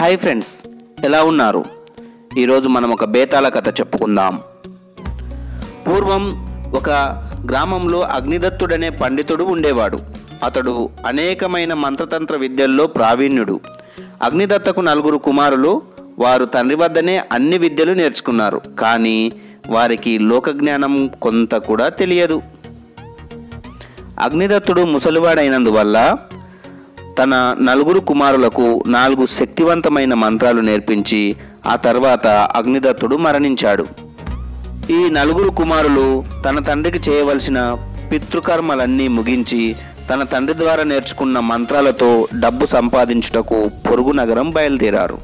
hi friends ఎలా ఉన్నారు ఈరోజు మనం ఒక బేతాళ కథ చెప్పుకుందాం పూర్వం ఒక గ్రామంలో అగ్నిదత్తుడనే పండితుడు ఉండేవాడు అతడు అనేకమైన మంత్రతంత్ర విద్యల్లో ప్రావీణ్యుడు అగ్నిదత్తకు నలుగురు కుమారులు వారు తండ్రి వద్దనే అన్ని విద్యలు నేర్చుకున్నారు కానీ వారికి లోకజ్ఞానం కొంత కూడా తెలియదు అగ్నిదత్తుడు ముసలివాడైనందువల్ల తన నలుగురు కుమారులకు నాలుగు శక్తివంతమైన మంత్రాలు నేర్పించి ఆ తర్వాత అగ్నిదత్తుడు మరణించాడు ఈ నలుగురు కుమారులు తన తండ్రికి చేయవలసిన పితృకర్మలన్నీ ముగించి తన తండ్రి ద్వారా నేర్చుకున్న మంత్రాలతో డబ్బు సంపాదించుటకు పొరుగు నగరం బయలుదేరారు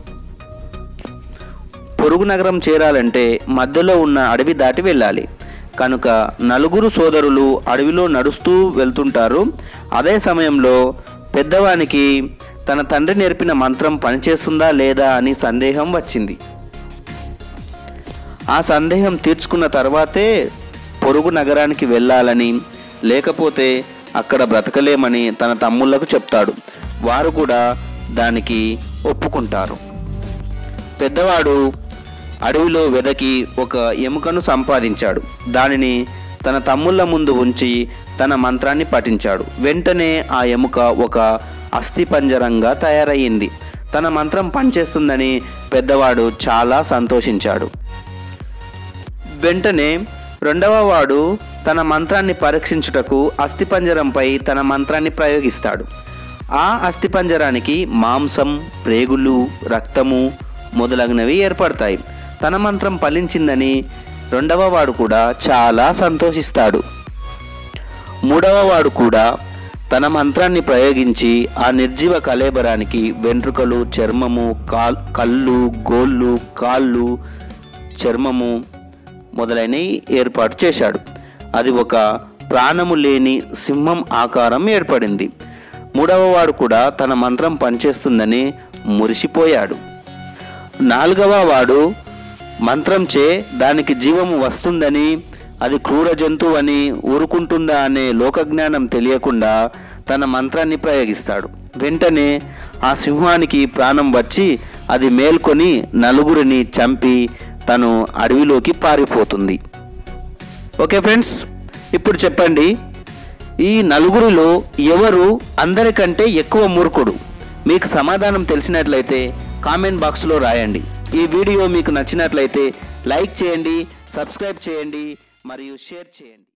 పొరుగు నగరం చేరాలంటే మధ్యలో ఉన్న అడవి దాటి వెళ్ళాలి కనుక నలుగురు సోదరులు అడవిలో నడుస్తూ వెళ్తుంటారు అదే సమయంలో పెద్దవానికి తన తండ్రి నేర్పిన మంత్రం పనిచేస్తుందా లేదా అని సందేహం వచ్చింది ఆ సందేహం తీర్చుకున్న తర్వాతే పొరుగు నగరానికి వెళ్ళాలని లేకపోతే అక్కడ బ్రతకలేమని తన తమ్ముళ్లకు చెప్తాడు వారు కూడా దానికి ఒప్పుకుంటారు పెద్దవాడు అడవిలో వెదకి ఒక ఎముకను సంపాదించాడు దానిని తన తమ్ముళ్ళ ముందు ఉంచి తన మంత్రాన్ని పఠించాడు వెంటనే ఆ ఎముక ఒక అస్థిపంజరంగా తయారయ్యింది తన మంత్రం పనిచేస్తుందని పెద్దవాడు చాలా సంతోషించాడు వెంటనే రెండవ వాడు తన మంత్రాన్ని పరీక్షించుటకు అస్థిపంజరంపై తన మంత్రాన్ని ప్రయోగిస్తాడు ఆ అస్థిపంజరానికి మాంసం ప్రేగులు రక్తము మొదలగునవి ఏర్పడతాయి తన మంత్రం ఫలించిందని రెండవ వాడు కూడా చాలా సంతోషిస్తాడు మూడవ వాడు కూడా తన మంత్రాన్ని ప్రయోగించి ఆ నిర్జీవ కలేబరానికి వెంట్రుకలు చర్మము కాల్ కళ్ళు గోళ్ళు కాళ్ళు చర్మము మొదలైనవి ఏర్పాటు చేశాడు అది ఒక ప్రాణము లేని సింహం ఆకారం ఏర్పడింది మూడవ వాడు కూడా తన మంత్రం పనిచేస్తుందని మురిసిపోయాడు నాలుగవ వాడు మంత్రంచే దానికి జీవము వస్తుందని అది క్రూర జంతువు అని ఊరుకుంటుందా అనే లోకజ్ఞానం తెలియకుండా తన మంత్రాన్ని ప్రయోగిస్తాడు వెంటనే ఆ సింహానికి ప్రాణం వచ్చి అది మేల్కొని నలుగురిని చంపి తను అడవిలోకి పారిపోతుంది ఓకే ఫ్రెండ్స్ ఇప్పుడు చెప్పండి ఈ నలుగురిలో ఎవరు అందరికంటే ఎక్కువ మూర్ఖుడు మీకు సమాధానం తెలిసినట్లయితే కామెంట్ బాక్స్లో రాయండి ఈ వీడియో మీకు నచ్చినట్లయితే లైక్ చేయండి సబ్స్క్రైబ్ చేయండి మరియు షేర్ చేయండి